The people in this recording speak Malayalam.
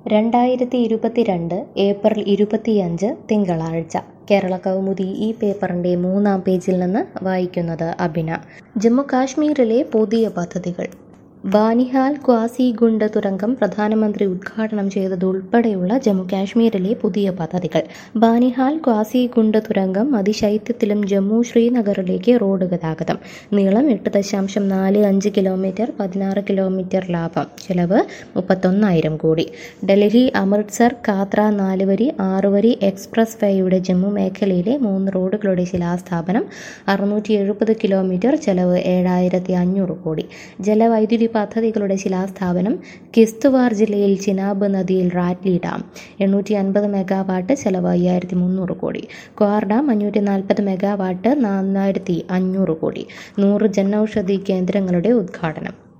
രണ്ടായിരത്തി ഇരുപത്തിരണ്ട് ഏപ്രിൽ ഇരുപത്തിയഞ്ച് തിങ്കളാഴ്ച കേരള കൗമുദി ഈ പേപ്പറിൻ്റെ മൂന്നാം പേജിൽ നിന്ന് വായിക്കുന്നത് അബിന ജമ്മു കാശ്മീരിലെ പുതിയ പദ്ധതികൾ ബാനിഹാൽ ക്വാസിഗുണ്ട് തുരങ്കം പ്രധാനമന്ത്രി ഉദ്ഘാടനം ചെയ്തതുൾപ്പെടെയുള്ള ജമ്മു കാശ്മീരിലെ പുതിയ പദ്ധതികൾ ബാനിഹാൽ ക്വാസിഗുണ്ട് തുരങ്കം അതിശൈത്യത്തിലും ജമ്മു ശ്രീനഗറിലേക്ക് റോഡ് ഗതാഗതം നീളം എട്ട് ദശാംശം നാല് അഞ്ച് കിലോമീറ്റർ പതിനാറ് കിലോമീറ്റർ ലാഭം ചെലവ് മുപ്പത്തൊന്നായിരം കോടി ഡൽഹി അമൃത്സർ കാത്ര നാലുവരി ആറുവരി എക്സ്പ്രസ് വേയുടെ ജമ്മു മേഖലയിലെ മൂന്ന് റോഡുകളുടെ ശിലാസ്ഥാപനം അറുന്നൂറ്റി എഴുപത് കിലോമീറ്റർ ചെലവ് ഏഴായിരത്തി അഞ്ഞൂറ് കോടി ജലവൈദ്യുതി പദ്ധതികളുടെ ശിലാസ്ഥാപനം കിസ്തുവാർ ജില്ലയിൽ ചിനാബ് നദിയിൽ റാറ്റ്ലി ഡാം എണ്ണൂറ്റി അൻപത് മെഗാവാട്ട് ചെലവ് അയ്യായിരത്തി മുന്നൂറ് കോടി ക്വാർ ഡാം അഞ്ഞൂറ്റി നാൽപ്പത് മെഗാവാട്ട് നാലായിരത്തി അഞ്ഞൂറ് കോടി നൂറ് ജനൌഷധി കേന്ദ്രങ്ങളുടെ ഉദ്ഘാടനം